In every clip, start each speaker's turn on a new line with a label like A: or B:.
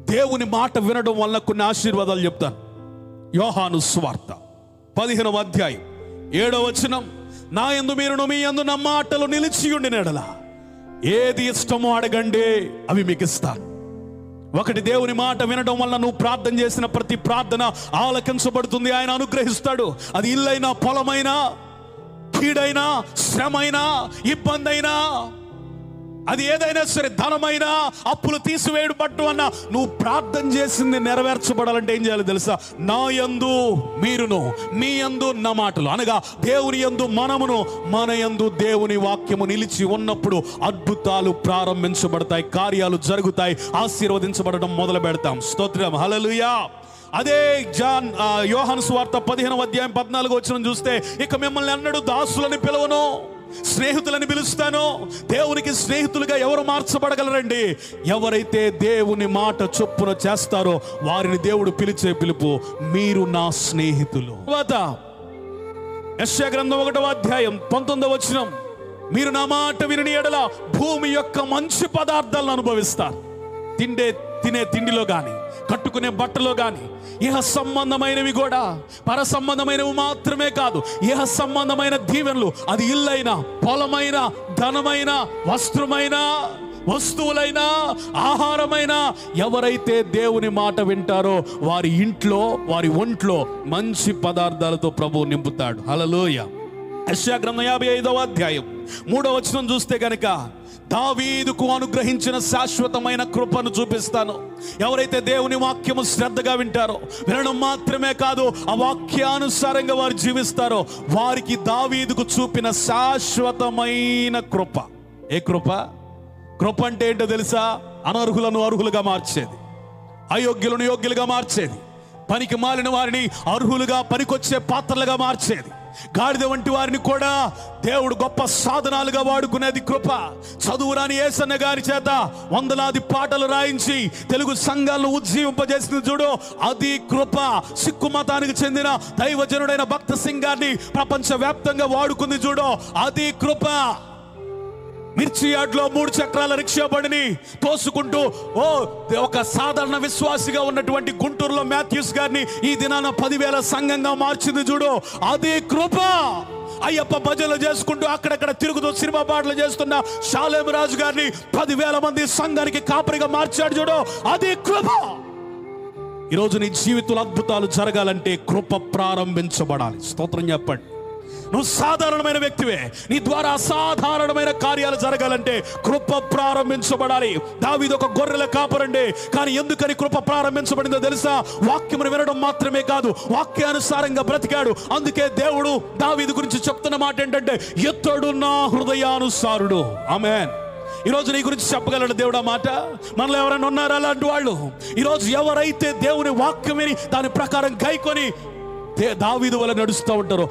A: దేవుని మాట వినడం వల్ల కొన్ని ఆశీర్వాదాలు చెప్తాను యోహాను స్వార్త పదిహేనవ అధ్యాయం ఏడవ వచనం నా యందు మీరును మీ యందు నా మాటలు నిలిచి ఉండినడలా ఏది ఇష్టమో అడగండి అవి మీకు ఇస్తాను ఒకటి దేవుని మాట వినడం వల్ల నువ్వు ప్రార్థన చేసిన ప్రతి ప్రార్థన ఆలకించబడుతుంది ఆయన అనుగ్రహిస్తాడు అది ఇల్లైనా పొలమైనా కీడైనా శ్రమైనా ఇబ్బంది అయినా అది ఏదైనా సరే ధనమైనా అప్పులు తీసివేయడు పట్టు అన్న నువ్వు ప్రార్థన చేసింది నెరవేర్చబడాలంటే ఏం చేయాలి తెలుసా నా యందు మీరును మీ యందు నా మాటలు అనగా దేవుని యందు మనమును మన యందు దేవుని వాక్యము నిలిచి ఉన్నప్పుడు అద్భుతాలు ప్రారంభించబడతాయి కార్యాలు జరుగుతాయి ఆశీర్వదించబడడం మొదలు పెడతాం స్తోత్రం హల్లెలూయా అదే జాన్ ఆ, యోహాను సువార్త పదిహేను అధ్యాయం పద్నాలుగు వచ్చిన చూస్తే ఇక మిమ్మల్ని అన్నడు దాసులని పిలవను స్నేహితులని పిలుస్తాను దేవునికి స్నేహితులుగా ఎవరు మార్చబడగలరండి ఎవరైతే దేవుని మాట చొప్పున చేస్తారో వారిని దేవుడు పిలిచే పిలుపు మీరు నా స్నేహితులు తర్వాత యెషయా గ్రంథం ఒకటవ అధ్యాయం పంతొమ్మిదవ వచనం మీరు నా మాట విని ఎడల భూమి యొక్క మంచి పదార్థాలను అనుభవిస్తారు తిండే తినే తిండిలో గాని కట్టుకునే బట్టలో గాని ఇహ సంబంధమైనవి కూడా పర సంబంధమైనవి మాత్రమే కాదు ఇహ సంబంధమైన దీవెనలు అది ఇల్లైనా పొలమైన ధనమైన వస్త్రమైన వస్తువులైనా ఆహారమైనా ఎవరైతే దేవుని మాట వింటారో వారి ఇంట్లో వారి ఒంట్లో మంచి పదార్థాలతో ప్రభు నింపుతాడు హలలోయ యెషయా గ్రంథం యాభై ఐదవ అధ్యాయం మూడవ వచనం చూస్తే గనక దావీదుకు అనుగ్రహించిన శాశ్వతమైన కృపను చూపిస్తాను ఎవరైతే దేవుని వాక్యము శ్రద్ధగా వింటారో వినడం మాత్రమే కాదు ఆ వాక్యానుసారంగా వారు జీవిస్తారో వారికి దావీదుకు చూపిన శాశ్వతమైన కృప ఏ కృప కృప అంటే ఏంటో తెలుసా అనర్హులను అర్హులుగా మార్చేది అయోగ్యులను యోగ్యులుగా మార్చేది పనికి మాలిన వారిని అర్హులుగా పనికొచ్చే పాత్రలుగా మార్చేది గాడిద వంటి వారిని కూడా దేవుడు గొప్ప సాధనాలుగా వాడుకునేది కృప చదువురాని ఏసన్న గారి చేత వందలాది పాటలు రాయించి తెలుగు సంఘాలను ఉజ్జీవింపజేసింది చూడు అది కృప సిక్కు మతానికి చెందిన దైవజనుడైన భక్త సింగ్ గారిని ప్రపంచ వ్యాప్తంగా వాడుకుంది చూడు అది కృప మిర్చి యార్డ్లో మూడు చక్రాల రిక్షా బండిని తోసుకుంటూ ఓ ఒక సాధారణ విశ్వాసిగా ఉన్నటువంటి గుంటూరులో మాథ్యూస్ గారిని ఈ దినాన పదివేల సంఘంగా మార్చింది చూడు అది కృప అయ్యప్ప భజనలు చేసుకుంటూ అక్కడక్కడ తిరుగుతూ సినిమా పాటలు చేస్తున్న షాలేం రాజు గారిని పదివేల మంది సంఘానికి కాపరిగా మార్చాడు చూడు అది కృప ఈరోజు నీ జీవితంలో అద్భుతాలు జరగాలంటే కృప ప్రారంభించబడాలి స్తోత్రం చెప్పండి నువ్వు సాధారణమైన వ్యక్తివే నీ ద్వారా అసాధారణమైన కార్యాలు జరగాలంటే కృప ప్రారంభించబడాలి దావీదు ఒక గొర్రెల కాపరండి కానీ ఎందుకని కృప ప్రారంభించబడిందో తెలుసా వాక్యమును వినడం మాత్రమే కాదు వాక్యానుసారంగా బ్రతికాడు అందుకే దేవుడు దావీదు గురించి చెప్తున్న మాట ఏంటంటే ఎత్తడు నా హృదయానుసారుడు ఆమెన్ ఈరోజు నీ గురించి చెప్పగలడు దేవుడు ఆ మాట మనలో ఎవరైనా ఉన్నారా అలాంటి వాళ్ళు ఈరోజు ఎవరైతే దేవుని వాక్యం విని దాని ప్రకారం గైకొని దే- దావీదు వల్ల నడుస్తూ ఉంటారో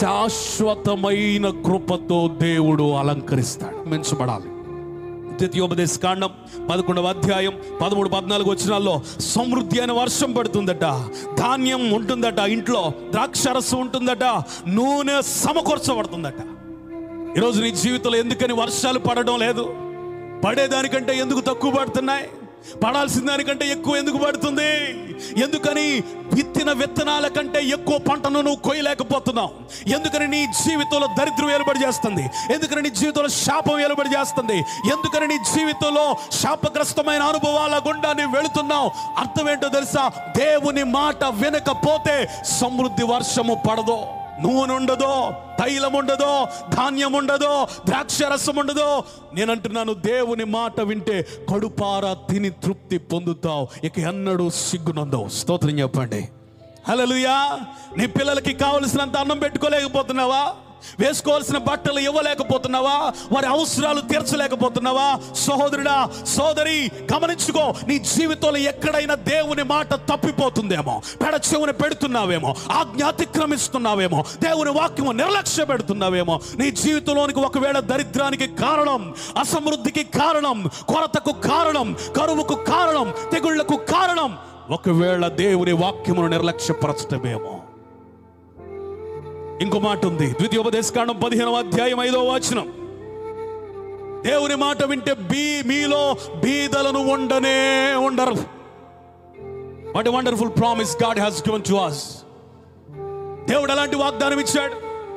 A: శాశ్వతమైన కృపతో దేవుడు అలంకరిస్తాడు మించబడాలి ద్వితీయోపదేశ కాండం పదకొండవ అధ్యాయం పదమూడు పద్నాలుగు వచ్చినాల్లో సమృద్ధి అయిన వర్షం పడుతుందట ధాన్యం ఉంటుందట ఇంట్లో ద్రాక్షరసం ఉంటుందట నూనె సమకూర్చబడుతుందట ఈరోజు నీ జీవితంలో ఎందుకని వర్షాలు పడడం లేదు పడేదానికంటే ఎందుకు తక్కువ పడుతున్నాయి పడాల్సిన దానికంటే ఎక్కువ ఎందుకు పడుతుంది ఎందుకని విత్తిన విత్తనాల కంటే ఎక్కువ పంటను నువ్వు కొయ్యలేకపోతున్నావు ఎందుకని నీ జీవితంలో దరిద్రం ఏలుబడి చేస్తుంది ఎందుకని నీ జీవితంలో శాపం ఏలుబడి చేస్తుంది ఎందుకని నీ జీవితంలో శాపగ్రస్తమైన అనుభవాల గుండా నువ్వు వెళుతున్నావు అర్థం ఏంటో తెలుసా దేవుని మాట వినకపోతే సమృద్ధి వర్షము పడదో నూనె ఉండదో తైలం ఉండదో ధాన్యం ఉండదో ద్రాక్ష రసం ఉండదో నేను అంటున్నాను దేవుని మాట వింటే కడుపారా తిని తృప్తి పొందుతావు ఇక ఎన్నడూ సిగ్గునందవు స్తోత్రం చెప్పండి హల్లెలూయా నీ పిల్లలకి కావలసినంత అన్నం పెట్టుకోలేకపోతున్నావా వేసుకోవాల్సిన బట్టలు ఇవ్వలేకపోతున్నావా వారి అవసరాలు తీర్చలేకపోతున్నావా సహోదరుడా సోదరి గమనించుకో నీ జీవితంలో ఎక్కడైనా దేవుని మాట తప్పిపోతుందేమో పెడ చెవుని పెడుతున్నావేమో ఆజ్ఞ అతిక్రమిస్తున్నావేమో దేవుని వాక్యము నిర్లక్ష్య పెడుతున్నావేమో నీ జీవితంలోనికి ఒకవేళ దరిద్రానికి కారణం అసమృద్ధికి కారణం కొరతకు కారణం కరువుకు కారణం తెగుళ్లకు కారణం ఒకవేళ దేవుని వాక్యమును నిర్లక్ష్యపరచటమేమో ఇంకో మాట ఉంది ద్వితీయోపదేశకాండం పదిహేనవ అధ్యాయం ఐదవ వచనం దేవుని మాట వింటే బీ మీలో బీదలను ఉండనే ఉండరు what wonderful promise God has given to us దేవుడు అలాంటి వాగ్దానం ఇచ్చాడు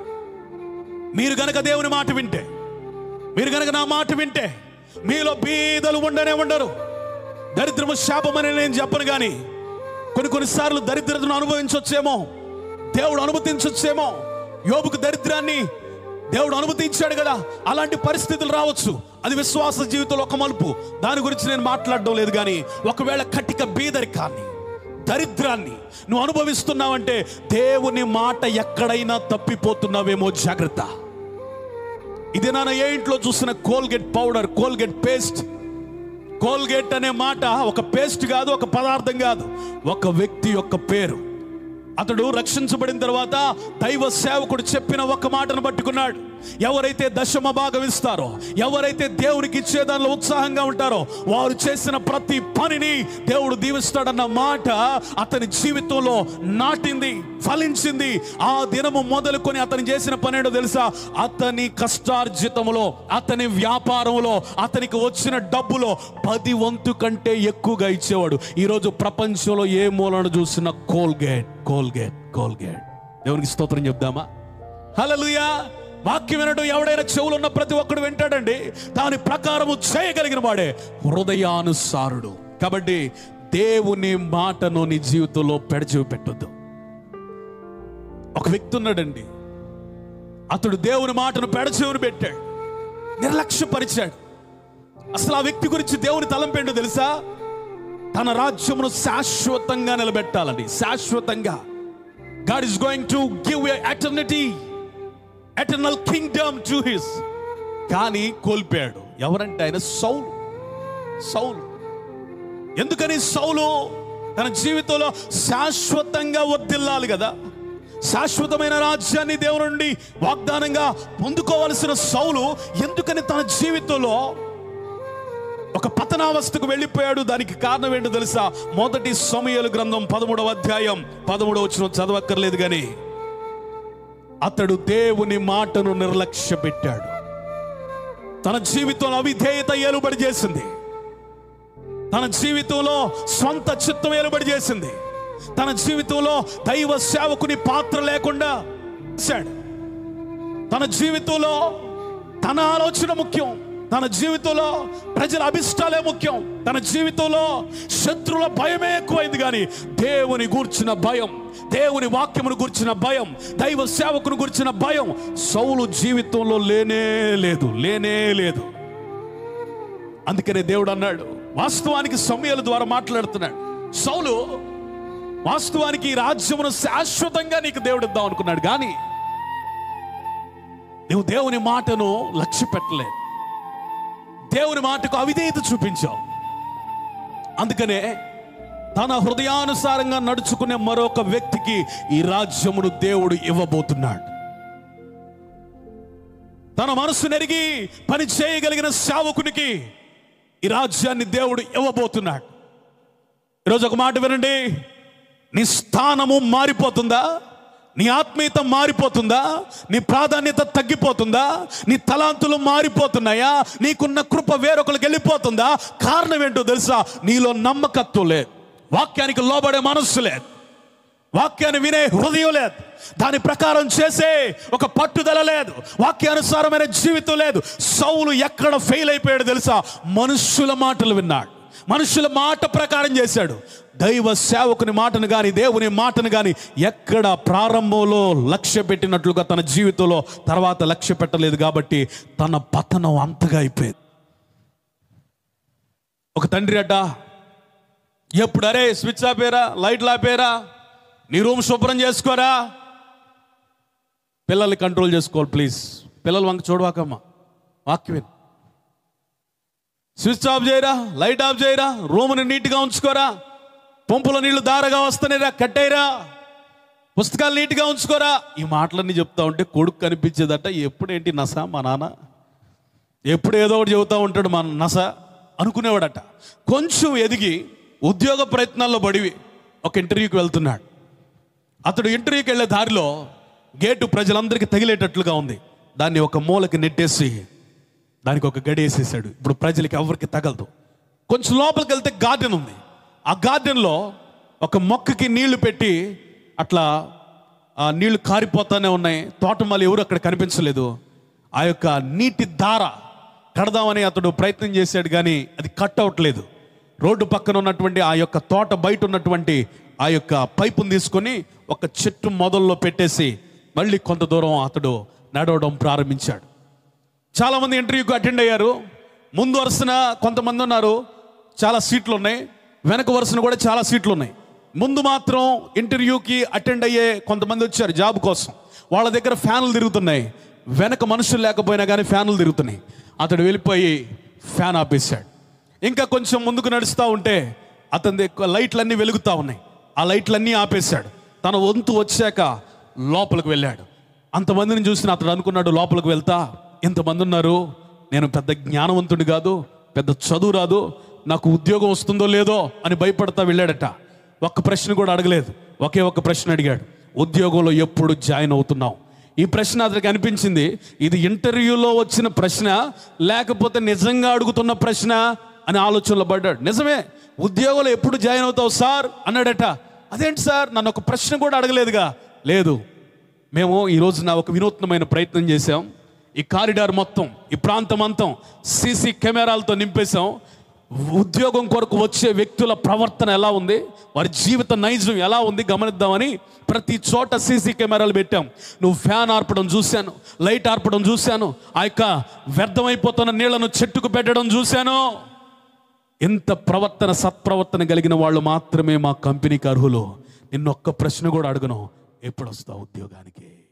A: మీరు గనక దేవుని మాట వింటే మీరు గనక నా మాట వింటే మీలో బీదలు ఉండనే ఉండరు దరిద్రము శాపమని నేను చెప్పను కానీ కొన్ని కొన్నిసార్లు దరిద్రతను అనుభవించవచ్చేమో దేవుడు అనుమతించవచ్చేమో యోబుకు దరిద్రాన్ని దేవుడు అనుమతించాడు కదా అలాంటి పరిస్థితులు రావచ్చు అది విశ్వాస జీవితంలో ఒక మలుపు దాని గురించి నేను మాట్లాడడం లేదు కానీ ఒకవేళ కటిక బీదరికాన్ని దరిద్రాన్ని నువ్వు అనుభవిస్తున్నావంటే దేవుని మాట ఎక్కడైనా తప్పిపోతున్నావేమో జాగ్రత్త ఇది నాన్న ఏ ఇంట్లో చూసిన Colgate powder Colgate paste Colgate అనే మాట ఒక పేస్ట్ కాదు ఒక పదార్థం కాదు ఒక వ్యక్తి యొక్క పేరు అతడు రక్షించబడిన తర్వాత దైవ సేవకుడు చెప్పిన ఒక మాటను పట్టుకున్నాడు ఎవరైతే దశమ భాగం ఇస్తారో ఎవరైతే దేవునికి ఇచ్చే దానిలో ఉత్సాహంగా ఉంటారో వారు చేసిన ప్రతి పనిని దేవుడు దీవిస్తాడన్న మాట అతని జీవితంలో నాటింది ఫలించింది ఆ దినము మొదలుకొని అతను చేసిన పని ఏంటో తెలుసా అతని కష్టార్జితములో అతని వ్యాపారంలో అతనికి వచ్చిన డబ్బులో పది వంతు కంటే ఎక్కువగా ఇచ్చేవాడు ఈరోజు ప్రపంచంలో ఏ మూలను చూసిన కోల్గేట్ కోల్గేట్ కోల్గేట్ దేవునికి స్తోత్రం చెప్దామా హల్లెలూయా వాక్యం వినడం ఎవడైనా చెవులు ఉన్న ప్రతి ఒక్కడు వింటాడండి దాని ప్రకారము చేయగలిగిన వాడే హృదయానుసారుడు కాబట్టి దేవుని మాటను నీ జీవితంలో పెడచివి పెట్టొద్దు ఒక వ్యక్తి ఉన్నాడండి అతడు దేవుని మాటను పెడచెవిని పెట్టాడు నిర్లక్ష్యపరిచాడు అసలు ఆ వ్యక్తి గురించి దేవుని తలంపేంటో తెలుసా తన రాజ్యమును శాశ్వతంగా నిలబెట్టాలని శాశ్వతంగా God is going to give eternity eternal kingdom to his కానీ కోల్పోయాడు ఎవరంటే ఆయన సౌలు సౌలు ఎందుకని సౌలు తన జీవితంలో శాశ్వతంగా వర్దిల్లాలి కదా శాశ్వతమైన రాజ్యాన్ని దేవుని నుండి వాగ్దానంగా పొందుకోవలసిన సౌలు ఎందుకని తన జీవితంలో ఒక పతనావస్థకు వెళ్ళిపోయాడు దానికి కారణం ఏంటో తెలుసా మొదటి సమయలు గ్రంథం పదమూడవ అధ్యాయం పదమూడవ వచ్చిన చదవక్కర్లేదు కానీ అతడు దేవుని మాటను నిర్లక్ష్య పెట్టాడు తన జీవితంలో అవిధేయత ఏలుబడి చేసింది తన జీవితంలో స్వంత చిత్తం ఏలుబడి చేసింది తన జీవితంలో దైవ సేవకుని పాత్ర లేకుండా చేశాడు తన జీవితంలో తన ఆలోచన ముఖ్యం తన జీవితంలో ప్రజల అభిష్టాలే ముఖ్యం తన జీవితంలో శత్రుల భయమే ఎక్కువైంది కానీ దేవుని గూర్చిన భయం దేవుని వాక్యమును గుర్చిన భయం దైవ సేవకుని గుర్చిన భయం సౌలు జీవితంలో లేనే లేదు లేనే లేదు అందుకనే దేవుడు అన్నాడు వాస్తవానికి సమయాల ద్వారా మాట్లాడుతున్నాడు సౌలు వాస్తవానికి ఈ రాజ్యమును శాశ్వతంగా నీకు దేవుడు ఇద్దాం అనుకున్నాడు కానీ నువ్వు దేవుని మాటను లక్ష్య పెట్టలేదు దేవుని మాటకు అవిధేయత చూపించావు అందుకనే తన హృదయానుసారంగా నడుచుకునే మరొక వ్యక్తికి ఈ రాజ్యమును దేవుడు ఇవ్వబోతున్నాడు తన మనసు నెరిగి పని చేయగలిగిన సేవకునికి ఈ రాజ్యాన్ని దేవుడు ఇవ్వబోతున్నాడు ఈరోజు ఒక మాట వినండి నీ స్థానము మారిపోతుందా నీ ఆత్మీయత మారిపోతుందా నీ ప్రాధాన్యత తగ్గిపోతుందా నీ తలాంతులు మారిపోతున్నాయా నీకున్న కృప వేరొకరికి వెళ్ళిపోతుందా కారణం ఏంటో తెలుసా నీలో నమ్మకత్వం లేదు వాక్యానికి లోబడే మనస్సు లేదు వాక్యాన్ని వినే హృదయం లేదు దాని ప్రకారం చేసే ఒక పట్టుదల లేదు వాక్యానుసారమైన జీవితం లేదు సౌలు ఎక్కడ ఫెయిల్ అయిపోయాడు తెలుసా మనుష్యుల మాటలు విన్నాడు మనుషుల మాట ప్రకారం చేశాడు దైవ సేవకుని మాటను కానీ దేవుని మాటను కానీ ఎక్కడ ప్రారంభంలో లక్ష్య పెట్టినట్లుగా తన జీవితంలో తర్వాత లక్ష్య పెట్టలేదు కాబట్టి తన పతనం అంతగా అయిపోయింది ఒక తండ్రి అడ్డ ఎప్పుడు అరే స్విచ్ ఆపేరా లైట్లు ఆపేరా నీ రూమ్ శుభ్రం చేసుకోరా పిల్లల్ని కంట్రోల్ చేసుకోవాలి ప్లీజ్ పిల్లలు వంక చూడవాకమ్మా వాక్యం స్విచ్ ఆఫ్ చేయరా లైట్ ఆఫ్ చేయరా రూమ్ని నీట్గా ఉంచుకోరా పంపులో నీళ్లు దారగా వస్తున్నాయిరా కట్టేయరా పుస్తకాలు నీట్గా ఉంచుకోరా ఈ మాటలన్నీ చెప్తా ఉంటే కొడుకు కనిపించేదట ఎప్పుడేంటి నస మా నాన్న ఎప్పుడు ఏదో ఒకటి చెబుతూ ఉంటాడు మా నస అనుకునేవాడట కొంచెం ఎదిగి ఉద్యోగ ప్రయత్నాల్లో పడివి ఒక ఇంటర్వ్యూకి వెళ్తున్నాడు అతడు ఇంటర్వ్యూకి వెళ్ళే దారిలో గేటు ప్రజలందరికీ తగిలేటట్లుగా ఉంది దాన్ని ఒక మూలకి నెట్టేసి దానికి ఒక గడి వేసేసాడు ఇప్పుడు ప్రజలకి ఎవరికి తగలదు కొంచెం లోపలికి వెళ్తే గార్డెన్ ఉంది ఆ గార్డెన్లో ఒక మొక్కకి నీళ్లు పెట్టి అట్లా ఆ నీళ్లు కారిపోతానే ఉన్నాయి తోటమాలి ఎవరు అక్కడ కనిపించలేదు ఆ యొక్క నీటి దార కడదామని అతడు ప్రయత్నం చేశాడు కానీ అది కట్ అవ్వట్లేదు రోడ్డు పక్కన ఉన్నటువంటి ఆ యొక్క తోట బయట ఉన్నటువంటి ఆ యొక్క పైపుని తీసుకొని ఒక చెట్టు మొదల్లో పెట్టేసి మళ్ళీ కొంత దూరం అతడు నడవడం ప్రారంభించాడు చాలా మంది ఇంటర్వ్యూకి అటెండ్ అయ్యారు ముందు వరుసన కొంతమంది ఉన్నారు చాలా సీట్లు ఉన్నాయి వెనక వరుసన కూడా చాలా సీట్లు ఉన్నాయి ముందు మాత్రం ఇంటర్వ్యూకి అటెండ్ అయ్యే కొంతమంది వచ్చారు జాబ్ కోసం వాళ్ళ దగ్గర ఫ్యాన్లు తిరుగుతున్నాయి వెనక మనుషులు లేకపోయినా కానీ ఫ్యాన్లు తిరుగుతున్నాయి అతడు వెళ్ళిపోయి ఫ్యాన్ ఆపేశాడు ఇంకా కొంచెం ముందుకు నడుస్తూ ఉంటే అతని దగ్గర లైట్లన్నీ వెలుగుతూ ఉన్నాయి ఆ లైట్లన్నీ ఆపేశాడు తన వంతు వచ్చాక లోపలికి వెళ్ళాడు అంతమందిని చూసిన అతడు అనుకున్నాడు లోపలికి వెళ్తా ఇంతమంది ఉన్నారు నేను పెద్ద జ్ఞానవంతుడు కాదు పెద్ద చదువు రాదు నాకు ఉద్యోగం వస్తుందో లేదో అని భయపడతా వెళ్ళాడట ఒక్క ప్రశ్న కూడా అడగలేదు ఒకే ఒక్క ప్రశ్న అడిగాడు ఉద్యోగంలో ఎప్పుడు జాయిన్ అవుతున్నావు ఈ ప్రశ్న అతనికి అనిపించింది ఇది ఇంటర్వ్యూలో వచ్చిన ప్రశ్న లేకపోతే నిజంగా అడుగుతున్న ప్రశ్న అని ఆలోచనలో పడ్డాడు నిజమే ఉద్యోగంలో ఎప్పుడు జాయిన్ అవుతావు సార్ అన్నాడట అదేంటి సార్ నన్ను ఒక ప్రశ్న కూడా అడగలేదుగా లేదు మేము ఈ రోజున ఒక వినూత్నమైన ప్రయత్నం చేశాం ఈ కారిడార్ మొత్తం ఈ ప్రాంతం అంతం సీసీ కెమెరాలతో నింపేశాం ఉద్యోగం కొరకు వచ్చే వ్యక్తుల ప్రవర్తన ఎలా ఉంది వారి జీవిత నైజం ఎలా ఉంది గమనిద్దామని ప్రతి చోట సీసీ కెమెరాలు పెట్టాం నువ్వు ఫ్యాన్ ఆర్పడం చూశాను లైట్ ఆర్పడం చూశాను ఆ యొక్క వ్యర్థమైపోతున్న నీళ్లను చెట్టుకు పెట్టడం చూశాను ఇంత ప్రవర్తన సత్ప్రవర్తన కలిగిన వాళ్ళు మాత్రమే మా కంపెనీకి అర్హులు నిన్నొక్క ప్రశ్న కూడా అడగను ఎప్పుడు వస్తావు ఉద్యోగానికి